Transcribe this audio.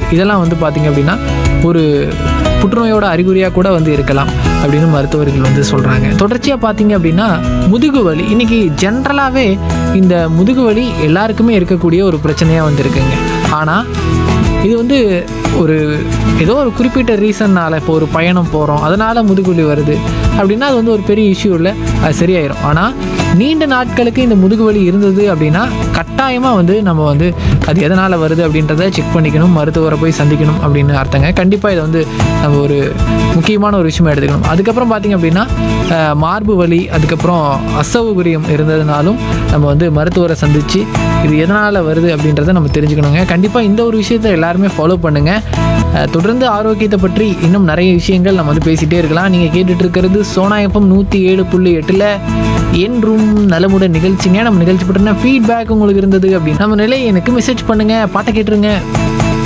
இதெல்லாம் வந்து பார்த்திங்க அப்படின்னா ஒரு புற்றுநோயோட அறிகுறியாக கூட வந்து இருக்கலாம் அப்படின்னு மருத்துவர்கள் வந்து சொல்கிறாங்க தொடர்ச்சியாக பார்த்தீங்க அப்படின்னா முதுகு வலி இன்றைக்கி ஜென்ரலாகவே இந்த முதுகு வலி எல்லாருக்குமே இருக்கக்கூடிய ஒரு பிரச்சனையாக வந்து இருக்குங்க ஆனால் இது வந்து ஒரு ஏதோ ஒரு குறிப்பிட்ட ரீசன்னால் இப்போ ஒரு பயணம் போகிறோம் அதனால் முதுகுவலி வருது அப்படின்னா அது வந்து ஒரு பெரிய இஷ்யூ இல்லை அது சரியாயிரும் ஆனால் நீண்ட நாட்களுக்கு இந்த முதுகு வலி இருந்தது அப்படின்னா கட்டாயமாக வந்து நம்ம வந்து அது எதனால் வருது அப்படின்றத செக் பண்ணிக்கணும் மருத்துவரை போய் சந்திக்கணும் அப்படின்னு அர்த்தங்க கண்டிப்பாக இதை வந்து நம்ம ஒரு முக்கியமான ஒரு விஷயமா எடுத்துக்கணும் அதுக்கப்புறம் பார்த்திங்க அப்படின்னா அஹ், மார்பு வலி அதுக்கப்புறம் அசௌகரியம் இருந்ததுனாலும் நம்ம வந்து மருத்துவரை சந்தித்து இது எதனால் வருது அப்படின்றத நம்ம தெரிஞ்சுக்கணுங்க கண்டிப்பாக இந்த ஒரு விஷயத்தை எல்லாருமே ஃபாலோ பண்ணுங்கள் அஹ், தொடர்ந்து ஆரோக்கியத்தை பற்றி இன்னும் நிறைய விஷயங்கள் நம்ம வந்து பேசிகிட்டே இருக்கலாம் நீங்கள் கேட்டுட்டு இருக்கிறது சோனா எஃப்எம் நூற்றி ஏழு புள்ளி எட்டில் என்றும் நலமுடன் நிகழ்ச்சிங்க நம்ம நிகழ்ச்சி பற்றின ஃபீட்பேக் உங்களுக்கு இருந்தது அப்படின்னு நம்ம நிலை எனக்கு மெசேஜ் பண்ணுங்கள் பாட்டை கேட்டுருங்க